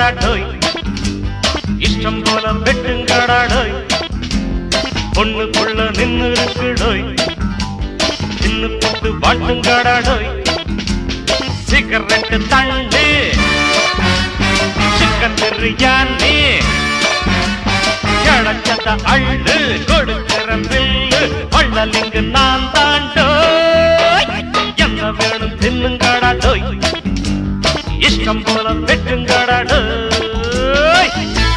டோய் இஷ்டம் போல வெட்டுங்கடா டோய் பொண்ணுக்குள்ள நின்னு இருக்கு டோய் சின்ன போட்டு வாட்டுங்கடா டோய் சிகரெட்டு தண்டு சிக்கன் பிரியாணி கிடச்சத அள்ளு கொடுக்கிற பில்லு வள்ளலிங்கு நான் தாண்டோய் என்ன வேணும் தின்னுங்கடா டோய் இஷ்டம் போல வெட்டுங்கடா டோய்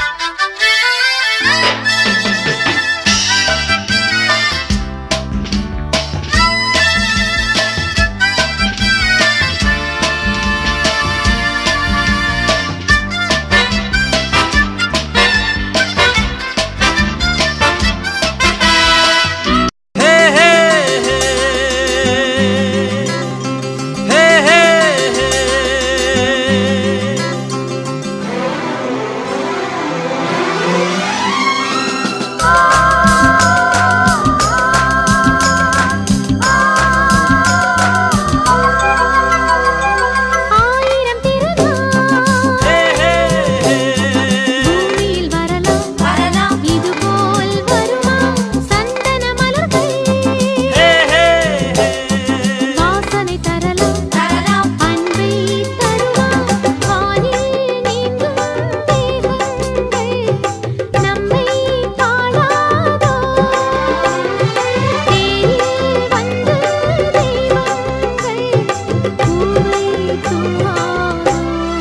ஆயிரம் திருநாள் பூமியில் வரலாம் வரலாம் இதுபோல் வருமா சந்தன மலர்கள் வாசனை தரலாம் தரலாம் அன்பை தருமா வானில் நீங்கும் மேகங்கள் நம்மை காணாதோ தேரில் வந்து தெய்வங்கள் பூவை தூவாதோ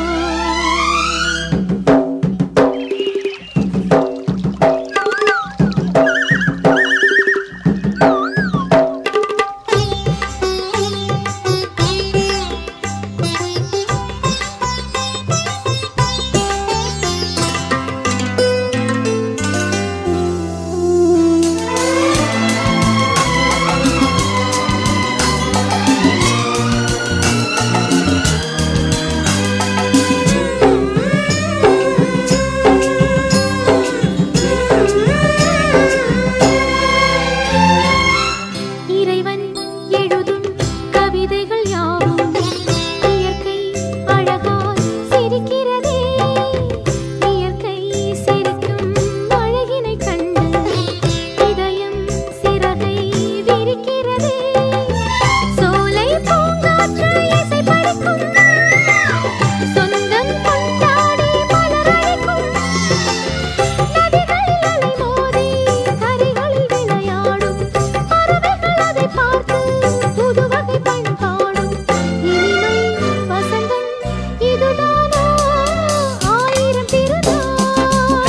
இறைவன் எழுதும் கவிதைகள் யாவும் இயற்கை அழகாய் சிரிக்கிறதே இயற்கை சிரிக்கும் அழகினை கண்டு இதயம் சிறகை விரிக்கிறதே சோலை பூங்காற்று இசை படிக்கும் சொந்தம் கொண்டாடி மலரழைக்கும் நதிகளில் அலை மோதி கரைகளில் விளையாடும் பறவைகள் அதை பார்த்து புது வகை பண் காணும் இனிமை வசந்தம் இதுதானோ ஆயிரம் திருநாள்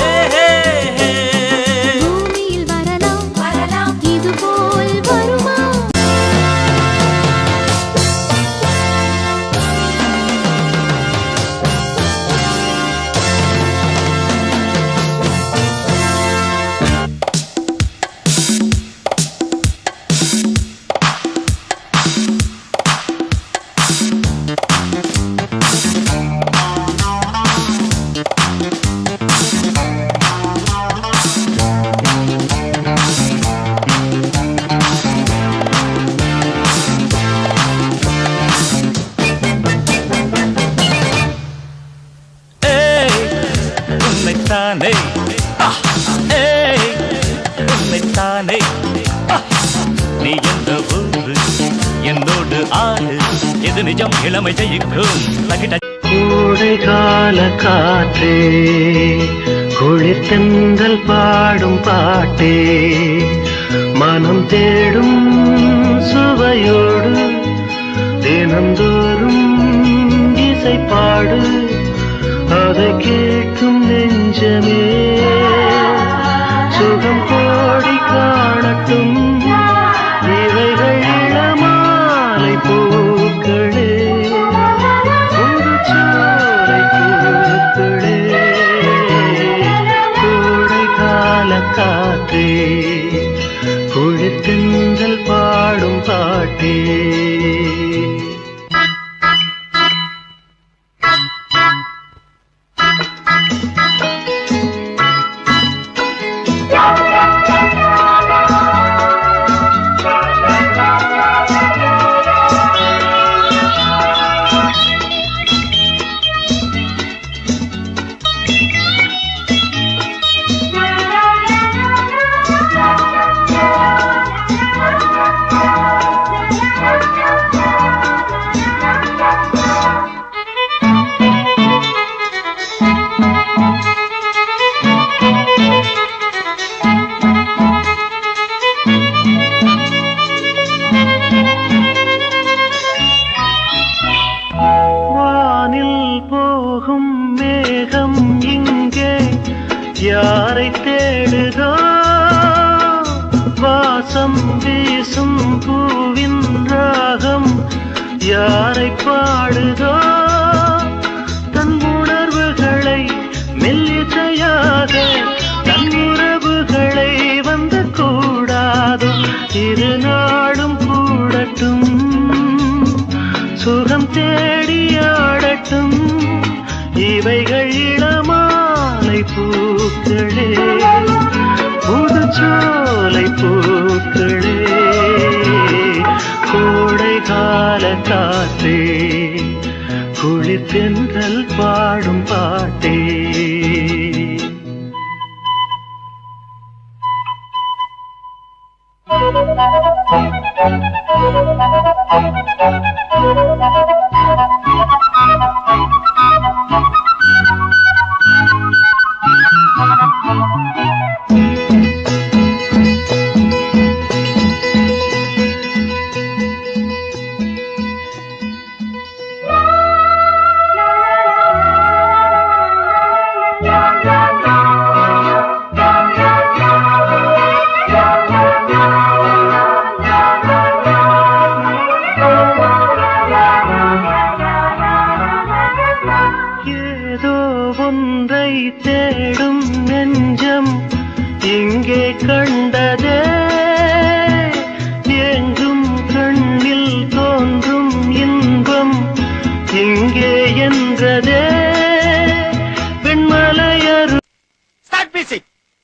பூமியில் வரலாம் வரலாம் இதுபோல் வருமா ஏய், உன்னைத்தானே ஆ, ஏய், உன்னைத்தானே ஆ, நீ எந்த ஊரு என்னோடு ஆடு எது நிஜம் இளமை ஜெயிக்கும் தகிட கோடை கால காற்றே குளிர்தென்றல் பாடும் பாட்டே மனம் தேடும் சுவையோடு தினந்தோறும் இசை பாடு அதை கேட்கும் நெஞ்சமே சுகம் கோடி காணட்டும் இவைகள் இளமாலை பூக்களே புதுச்சோலை பூக்களே கோடை கால காற்றே குளிர்தென்றல் பாடும் பாட்டே ஆ வாசம் வீசும் பூவின் ராகம் யாரை பாடுதோ தன் உணர்வுகளை மெல்லிசையாக தன் உறவுகளை வந்து கூடாதோ இரு நாடும் கூடட்டும் சுகம் தேடி ஆடட்டும் இவைகள் இளமாலை பூக்களே புதுச்சோலை பூக்களே கோடை கால காற்றே குளிர்தென்றல் பாடும் பாட்டே ஏதோ ஒன்றை தேடும் நெஞ்சம் இங்கே கண்டதே எங்கும் கண்ணில் தோன்றும் இன்பம் இங்கே என்றதே வெண்மலையரு start music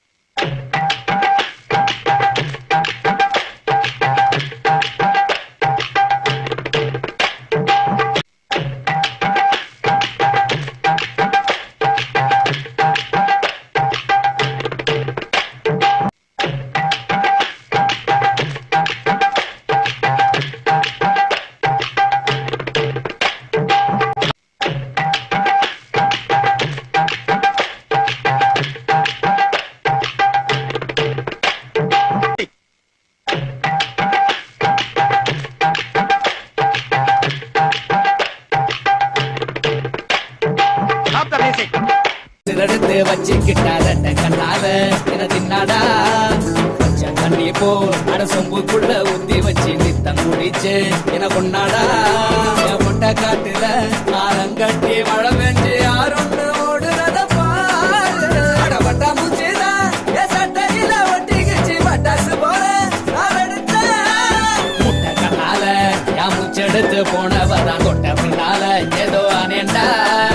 stop the music சிறடுத்து வச்சுக்கிட்டா ரெட்ட கண்ணால என தின்னாடா பச்சை தண்ணி போ அட சொம்புக்குள்ள ஊத்தி வச்சு நித்தம் குடிச்சு என கொண்டாடா என் முட்டை காட்டுல ஆரங்கட்டி மழை பெஞ்சு யாருன்னு ஓடுறத பாரு அட பட்டா முச்சிதான் என் சட்டையில ஒட்டிக்கிச்சு பட்டாசு போல நான் எடுத்தேன் முட்டை கண்ணால என் முச்செடுத்து போனவதான் கொட்ட பின்னால ஏதோ அனேண்டா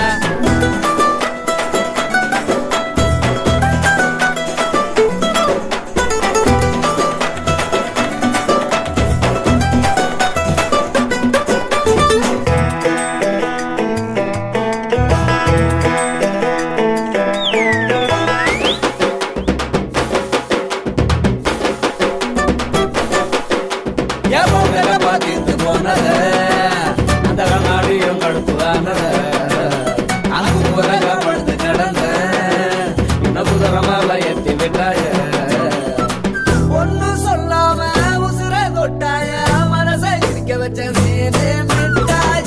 என் மூக்கல பாத்திட்டு போனத அந்த கண்ணாடியும் கழுப்புதானத அங்கு புறக படுத்து கிடந்த இன்னும் குதிரை மேல எத்தி விட்டாய ஒன்னும் சொல்லாம உசுர தொட்டாய மனசை சிரிக்க வச்ச சீனே மிட்டாய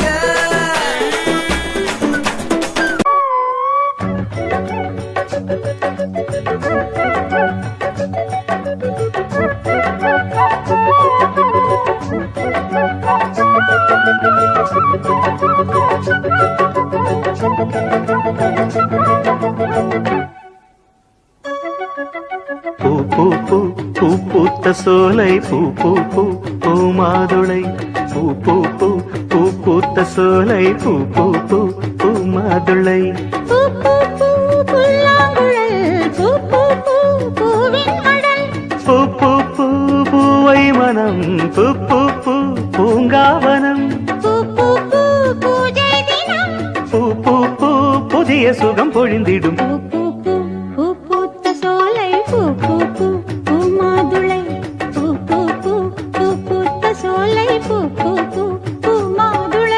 பூ பூ பூ பூ பூத்த சோலை பூ பூ பூ பூ மாதுளை பூ பூ பூ பூ பூத்த சோலை பூ பூ பூ பூ மாதுளை பூ பூ பூ புல்லாங்குழல் பூ பூ பூ பூவின் மடல் பூ பூ பூ பூவை மனம் பூ பூ பூ பூங்காவனம் பூ பூ பூ பூஜை தினம் பூ பூ பூ புதிய சுகம் பொழிந்திடும் பூ பூ பூ பூ பூத்த சோலை பூ பூ பூ பூ மாதுளை பூ பூ பூ பூ பூத்த சோலை பூ பூ பூ பூ மாதுளை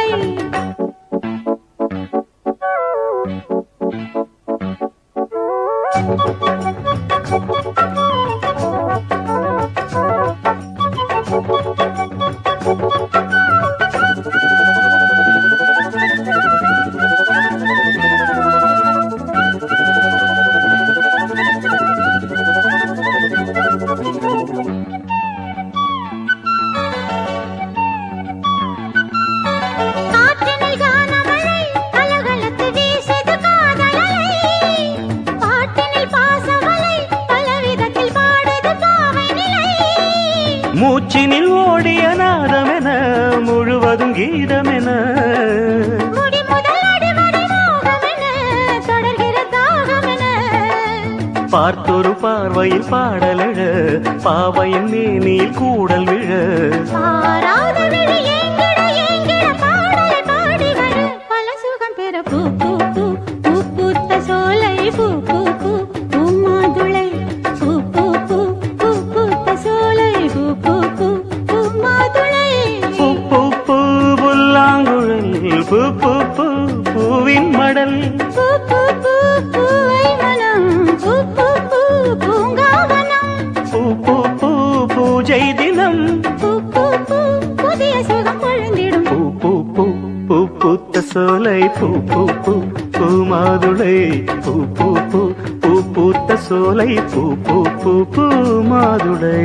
மூச்சினில் ஓடிய நாதமென முழுவதும் கீதமென முடி முதல் அடி வரை மோகமென தொடர்கிற தாகமென பார்த்தொரு பார்வையில் பாடலழ பாவையின் மேனில் கூடல் விழ பாராத விழி ஏங்கிட ஏங்கிட பாடலை பாடி வர பல சுகம் பெற பூ பூ பூ பூ பூத்த சோலை பூ பூ பூ பூ மாதுளை பூ பூ பூ பூ பூத்த சோலை பூ பூ பூ பூ மாதுளை பூ பூ பூ புல்லாங்குழல் பூ பூ பூ பூவின் மடல் பூ பூ பூ பூவை மனம் பூ பூ பூ பூங்காவனம் பூ பூ பூ பூஜை தினம் பூ பூ பூ புதிய சுகம் பொழுந்திடும் பூ பூ பூ பூ பூத்த சோலை பூ பூ பூ பூ மாதுளை பூ பூ பூ பூ பூத்த சோலை பூ பூ பூ பூ மாதுளை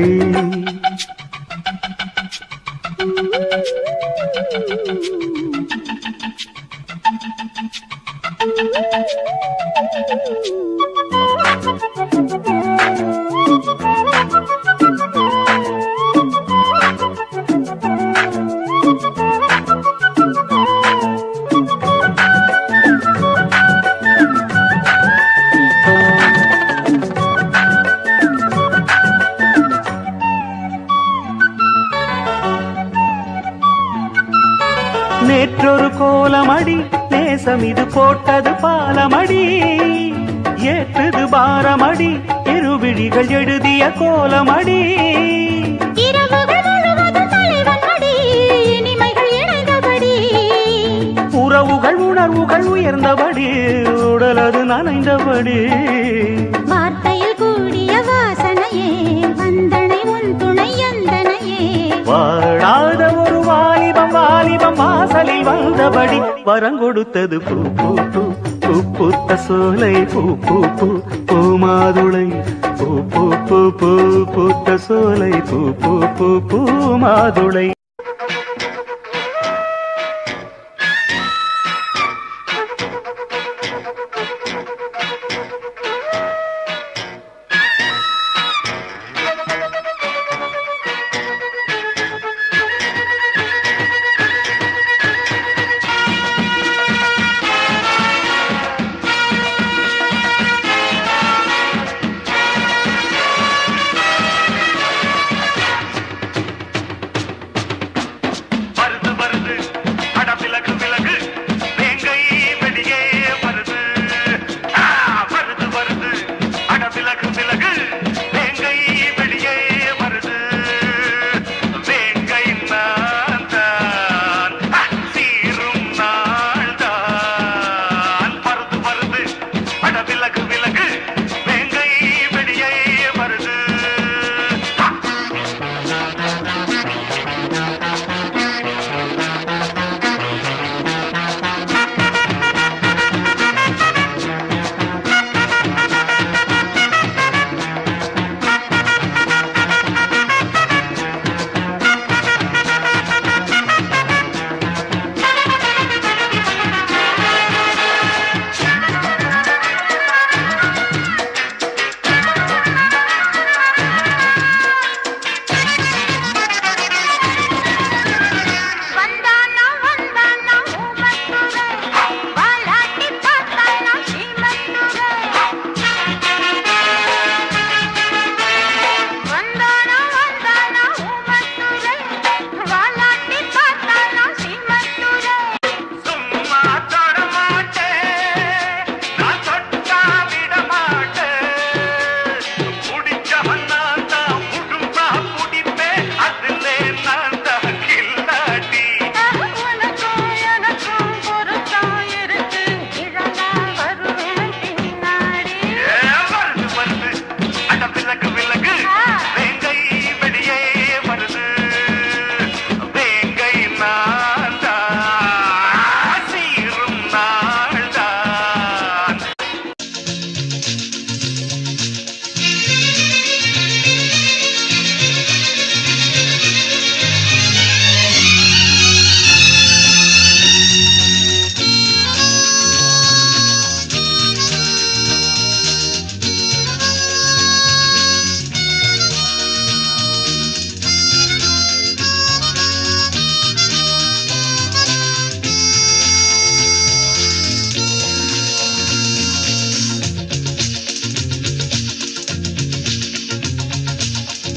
நேற்றொரு கோலமடி நேசம் இது போட்டது பாலமடி ஏற்றுது பாரமடி இருவிழிகள் எழுதிய கோலமடி இரவுகள் முழுவதும் தலைவன் மடி இனிமைகள் இணைந்தபடி உறவுகள் உணர்வுகள் உயர்ந்தபடி உடலது நனைந்தபடி வார்த்தையில் கூடிய வாசனையே வந்தனை உன் துணை எந்தனையே வாழாத ஒரு வாலிபம் வாலிபம் வாசலில் வந்தபடி வரங்கொடுத்தது பூ பூ பூ பூ பூத்த சோலை பூ பூ பூ பூ மாதுளை பூ பூ பூ பூ பூத்த சோலை பூ பூ பூ பூ மாதுளை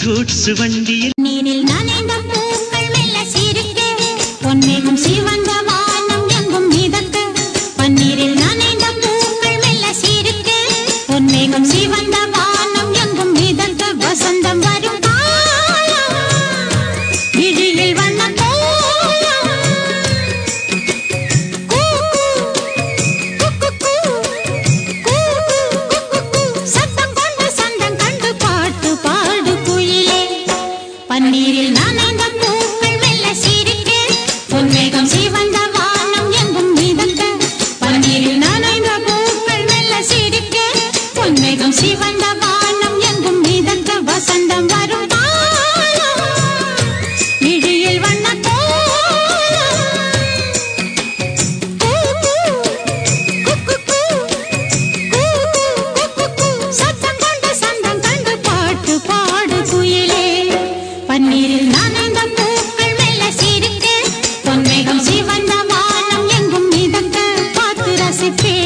கூட்ஸ் வண்டியில் நீரில் நனைந்த பூக்கள் மெல்ல சிரிக்க பொன்மேகம் சிவந்த வானம் எங்கும் மிதக்க பன்னீரில் நனைந்த பூக்கள் மெல்ல சிரிக்க பொன்மேகம் சிவந்த வானம் எங்கும் மிதக்க வசந்தம் வரும் காலம் விழியில் வண்ண கோலம் கூ, கூ, கூ, கூ, கூ, கூ, கூ, கூ, சத்தம் கொண்டு சந்தம் கண்டு பாட்டு பாடு குயிலே பன்னீரில் நனைந்த பூக்கள் மெல்ல சிரிக்க பொன்மேகம் சிவந்த வானம் எங்கும் மிதக்க பன்னீரில் நனைந்த பூக்கள் மெல்ல சிரிக்க பொன்மேகம் சிவந்த வானம் எங்கும் மிதக்க வசந்தம் வரும் காலம் விழியில் வண்ண கோலம் கூ, கூ, கூ, கூ, கூ, கூ, கூ, கூ, சத்தம் கொண்டு சந்தம் கண்டு பாட்டு பாடு குயிலே பன்னீரில் நனைந்த பூக்கள் மெல்ல சிரிக்க பொன்மேகம் சிவந்த வானம் எங்கும் மிதக்க பார்த்து ரசிப்பேன்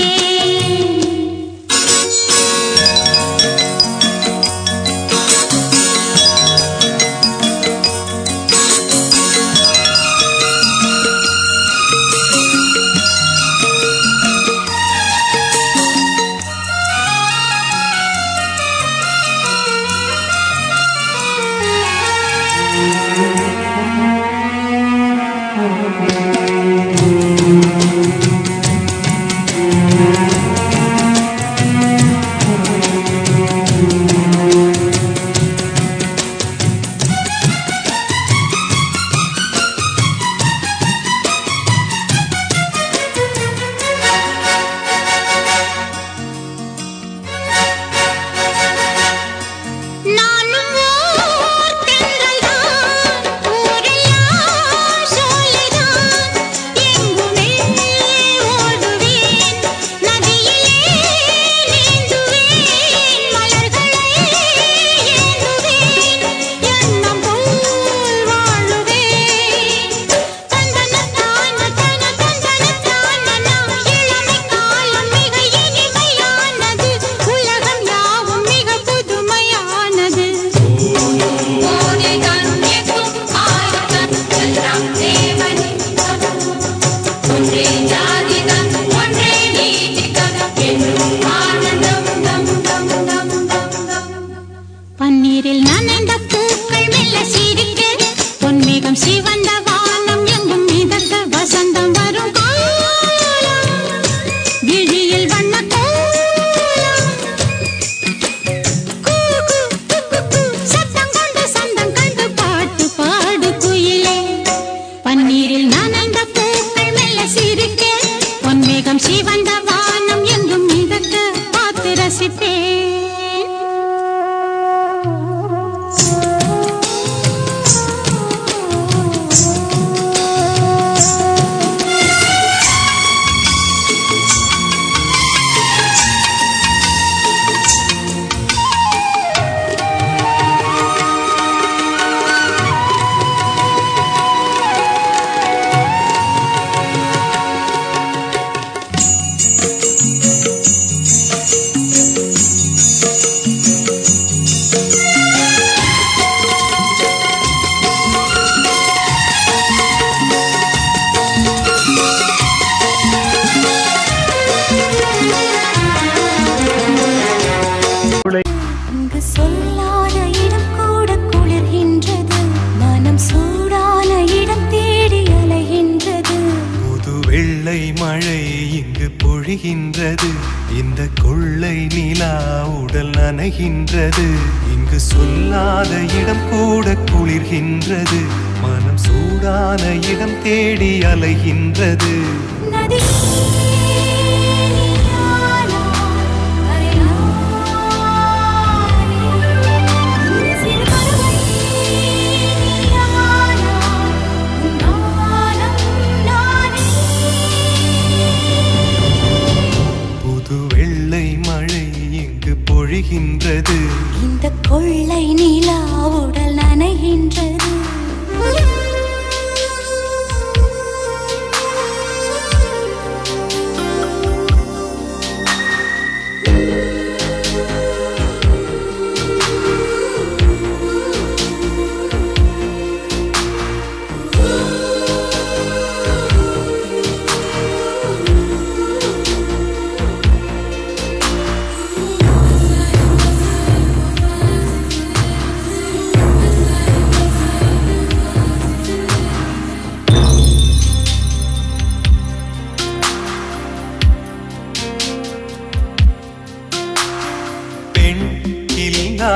நானும் ஓர் தென்றல்தான் ஊரெல்லாம் சோலைதான் எங்குமே ஓடுவேன் நதியிலே நீந்துவேன் மலர்களை ஏந்துவேன் எண்ணம் போல் வாழுவேன் தந்தனத்தான தன தந்தனத்தான இளமை காலம் மிக இனிமையானது உலகம் யாவும் மிக புதுமையானது ஓனே கண்ணியக்கும் ஆயுதம் எல்லாம் தேவனின் ஒன்றே ஜாதிதம் ஒன்றே நீதிகம் என்னும் ஆனந்தம் தம் தம் தம் தம் தம் பன்னீரில் நனைந்த பூக்கள் மெல்ல சிரிக்க பொன்மேகம் சிவந்த வானம் எங்கும் மிதக்க வசந்தம் வரும் காலம் விழியில் வண்ண கோலம் கூ, கூ, கூ, கூ, கூ, சத்தம் கொண்டு சந்தம் கண்டு பாட்டு பாடு குயிலே பன்னீரில் நனைந்த பூக்கள் மெல்ல சிரிக்க பொன்மேகம் சிவந்த வானம் எங்கும் மிதக்க பார்த்து ரசிப்பேன் அங்கு சொல்லாத இடம் கூட குளிர்கின்றது மனம் சூடான இடம் தேடி அலைகின்றது புது வெள்ளை மழை இங்கு பொழிகின்றது இந்த கொள்ளை நிலா உடல் நனைகின்றது இங்கு சொல்லாத இடம் கூட குளிர்கின்றது மனம் சூடான இடம் தேடி அலைகின்றது நதி நீயானா, கரையானே. சிறு பறவை நீயானா, உன்னாலம் நானே. புது வெள்ளை மழை இங்கு பொழிகின்றது இந்த கொள்ளை நிலா உடல் நனைகின்றது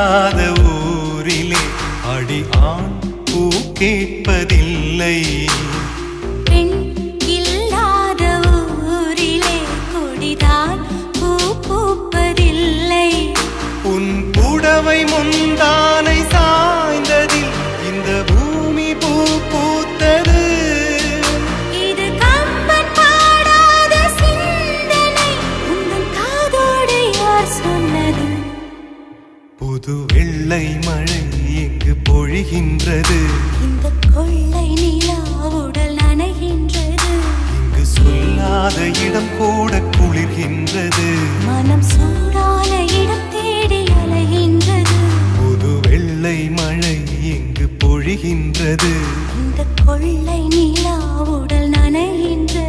இல்லாத ஊரிலே அடி ஆண் பூ கேட்பதில்லை பெண் இல்லாத ஊரிலே கொடிதான் பூ பூப்பதில்லை உன் புடவை முந்தானை சாய்ந்ததில் இந்த பூமி பூ பூத்தது இது கம்பன் பாடாத சிந்தனை உங்கள் காதோடு யார் சொன்னது புது வெள்ளை மழை இங்கு பொழிகின்றது இந்த கொள்ளை நிலா உடல் நனைகின்றது இங்கு சொல்லாத இடம் கூட குளிர்கின்றது மனம் சூடான இடம் தேடி அலைகின்றது புது வெள்ளை மழை இங்கு பொழிகின்றது இந்த கொள்ளை நிலா உடல் நனைகின்றது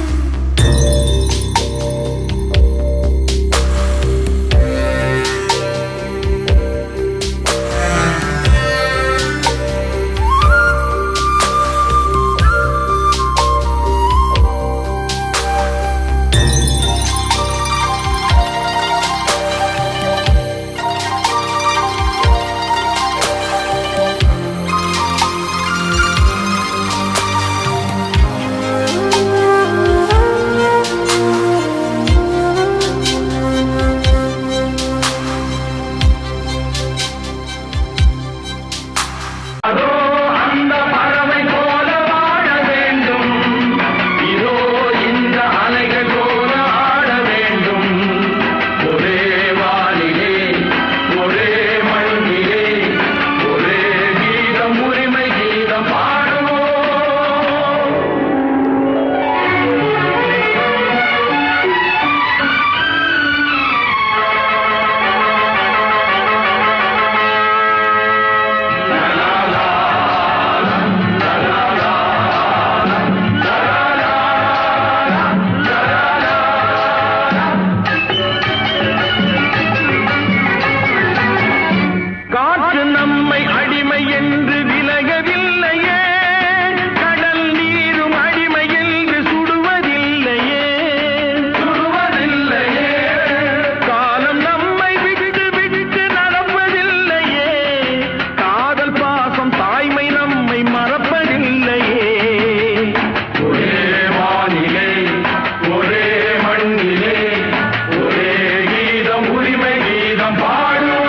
காற்று நம்மை அடிமை என்று விலகவில்லையே கடல் நீரும் அடிமை என்று சுடுவதில்லையே சுடுவதில்லையே காலம் நம்மை விட்டு விட்டு நடப்பதில்லையே காதல் பாசம் தாய்மை நம்மை மறப்பதில்லையே ஒரே வானிலை ஒரே மண்ணிலே ஒரே கீதம் உரிமை கீதம் பாடுவோம்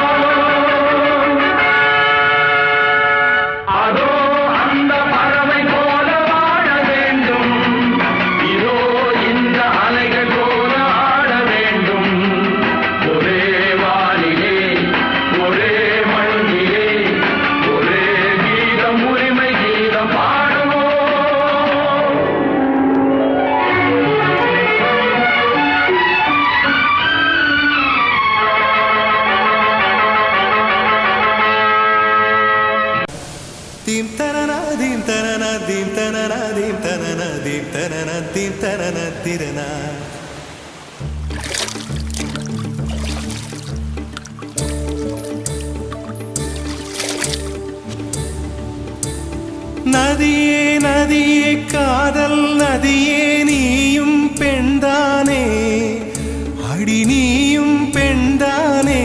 அதோ அந்த பறவை போல வாழ வேண்டும் இதோ இந்த அலைகள் போல ஆட வேண்டும் ஒரே வானிலே ஒரே மண்ணிலே ஒரே கீதம் உரிமை கீதம் பாடுவோம் தீம் தனன தீம் தனன தீம் தனன தீம் தனன தீம் தனன தீம் தனன திரனா நதியே நதியே காதல் நதியே நீயும் பெண்தானே அடி நீயும் பெண்தானே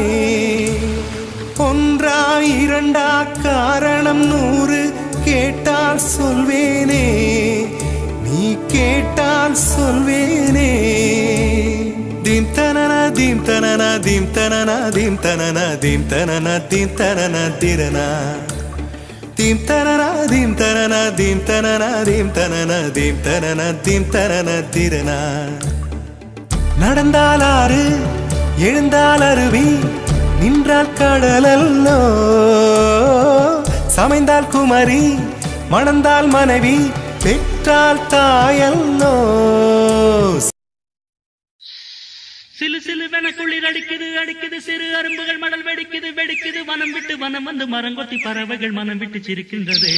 ஒன்றா இரண்டா காரணம் நூறு கேட்டால் சொல்வேனே நீ கேட்டால் சொல்வேனே தீம் தனன தீம் தனன தீம் தனன தீம் தனன தீம் தனன தீம் தனன திரனா தீம் தனன தீம் தனன தீம் தனன தீம் தனன தீம் தனன தீம் தனன திரனா நடந்தால் ஆறு எழுந்தால் அருவி நின்றால் கடலல்லோ சமைந்தால் குமரி மணந்தால் மனைவி பெற்றால் தாயல்லோ சிலு சிலுவென குளிர் அடிக்குது அடிக்குது சிறு அரும்புகள் மடல் வெடிக்குது வெடிக்குது வனம் விட்டு வனம் வந்து மரங்கொத்தி பறவைகள் மனம் விட்டு சிரிக்கின்றதே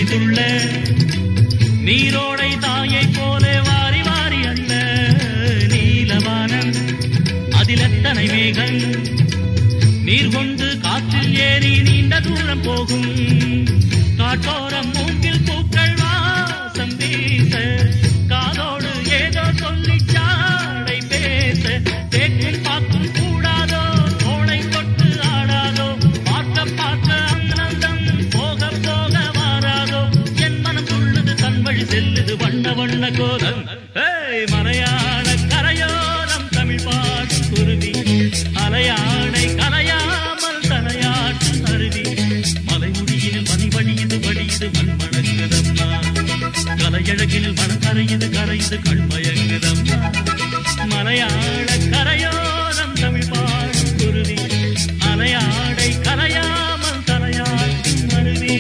துள்ள நீரோடை தாயை போல வாரி வாரி அல்ல நீலவானம் அதில் எத்தனை மேகம் நீர் கொண்டு காற்றில் ஏறி நீண்ட தூரம் போகும் காட்டோரம் மூங்கில் பூக்கள் வாசம் வீச காதோடு ஏதோ சொல்லி சாடை பேச தேக்கும் பார்க்கும் கூடாதோ தோளை தொட்டு ஆடாதோ பார்க்க பார்க்க ஆனந்தம் போக போக மாறாதோ என் மனம் துள்ளுது தன் வழி செல்லுது வண்ண வண்ண கோலம் ஏய் மலையாள கரையோரம் தமிழ் பாடும் குருவி அலையாடை கலையாமல் தலையாட்டும் அருவி மலைமுடியில் மணி வழியுது வழியுது மண் மணக்குதம்மா கலையழகில் மனம் கரையுது கரையுது கண் மயங்குதம்மா மலையாள கரையோரம் தமிழ் பாடும் குருவி அலையாடை கலையாமல் தலையாட்டும் அருவி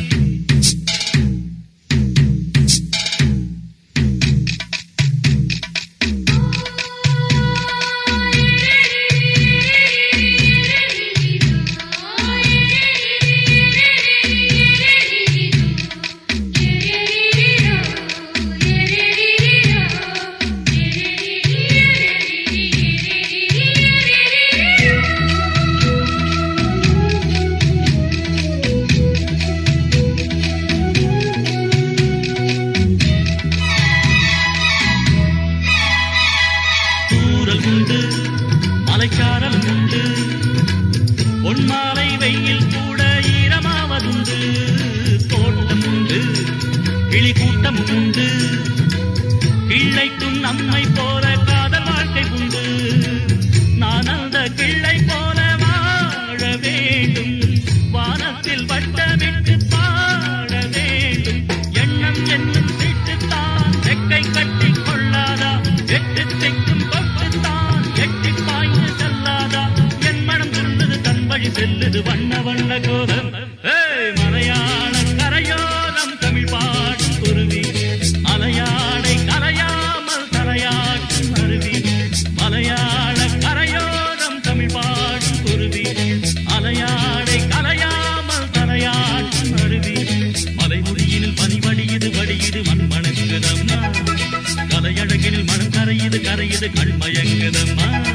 தூரல் உண்டு மலைச்சாரல் உண்டு பொன்மாலை வெயில் கூட ஈரமாவதுண்டு தோட்டம் உண்டு கிளி கூட்டம் உண்டு கிள்ளைக்கும் நம்மை போல காதல் வாழ்க்கை உண்டு நான் அந்த கிள்ளை போல வாழ வேண்டும் வானத்தில் வட்டமிட்டு பாட வேண்டும் எண்ணம் என்னும் சீட்டுத்தான் ரெக்கை கட்டி கொள்ளாதா எட்டு திக்கும் கொட்டுத்தான் எட்டி பாய்ந்து செல்லாதா என் மனம் துள்ளுது தன் வழி செல்லுது வண்ண வண்ண கோலம் ஏய் மலையாள கரையோரம் தமிழ் பாடும் குருவி அலையாடை கலையாமல் தலையாட்டும் அருவி மலையாள கரையோரம் தமிழ் பாடும் குருவி அலையாடை கலையாமல் தலையாட்டும் அருவி மலைமுடியினில் பனி வடியுது வடியுது மண் மணக்குதம்மா கலையழகினில் மனம் கரையுது கரையுது கண் மயங்குதம்மா